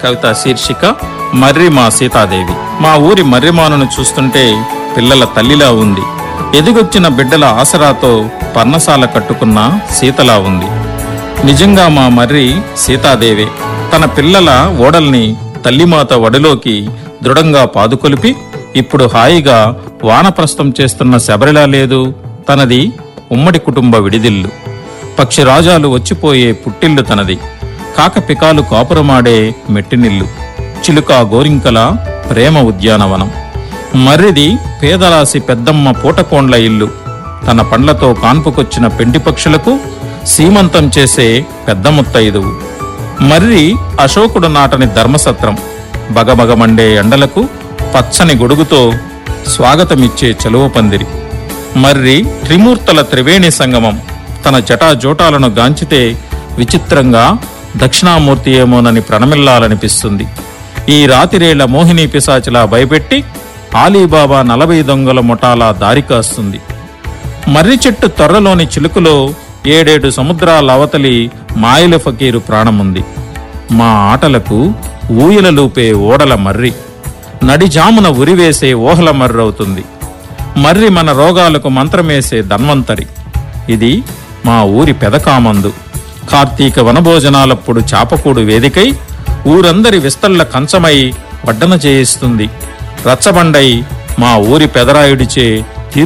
కవిత శీర్షిక మర్రి మా సీతాదేవి మా ఊరి మర్రిమానును చూస్తుంటే పిల్లల తల్లిలా ఉంది ఎదిగొచ్చిన బిడ్డల ఆసరాతో పర్ణశాల కట్టుకున్న సీతలా ఉంది నిజంగా మా మర్రి సీతాదేవే తన పిల్లల ఓడల్ని తల్లిమాత వడిలోకి దృఢంగా పాదుకొలిపి ఇప్పుడు హాయిగా వానప్రస్థం చేస్తున్న శబరిలా లేదు తనది ఉమ్మడి కుటుంబ విడిదిల్లు పక్షిరాజాలు వచ్చిపోయే పుట్టిల్లు తనది కాకపికాలు కాపురమాడే మెట్టినిల్లు చిలుక గోరింకల ప్రేమ ఉద్యానవనం మర్రిది పేదరాశి పెద్దమ్మ పూటకోండ్ల ఇల్లు తన పండ్లతో కాన్పుకొచ్చిన పెండి పక్షులకు సీమంతం చేసే పెద్ద ముత్తైదువు మర్రి అశోకుడు నాటని ధర్మసత్రం బగబగమండే ఎండలకు పచ్చని గొడుగుతో స్వాగతమిచ్చే చలువ పందిరి మర్రి త్రిమూర్తుల త్రివేణి సంగమం తన జటాజోటాలను గాంచితే విచిత్రంగా దక్షిణామూర్తి ఏమోనని ప్రణమిల్లాలనిపిస్తుంది ఈ రాతిరేళ్ల మోహిని పిశాచిలా భయపెట్టి ఆలీబాబా నలభై దొంగల ముఠాలా దారి కాస్తుంది మర్రి చెట్టు తొర్రలోని చిలుకలో ఏడేడు సముద్రాల అవతలి మాయల ఫకీరు ప్రాణముంది మా ఆటలకు ఊయలలూపే ఓడల మర్రి నడిజామున ఉరివేసే ఓహల మర్రవుతుంది మర్రి మన రోగాలకు మంత్రమేసే ధన్వంతరి ఇది మా ఊరి పెదకామందు కార్తీక వనభోజనాలప్పుడు చాపకూడు వేదికై ఊరందరి విస్తళ్ల కంచమై వడ్డన చేయిస్తుంది రచ్చబండై మా ఊరి పెదరాయుడిచే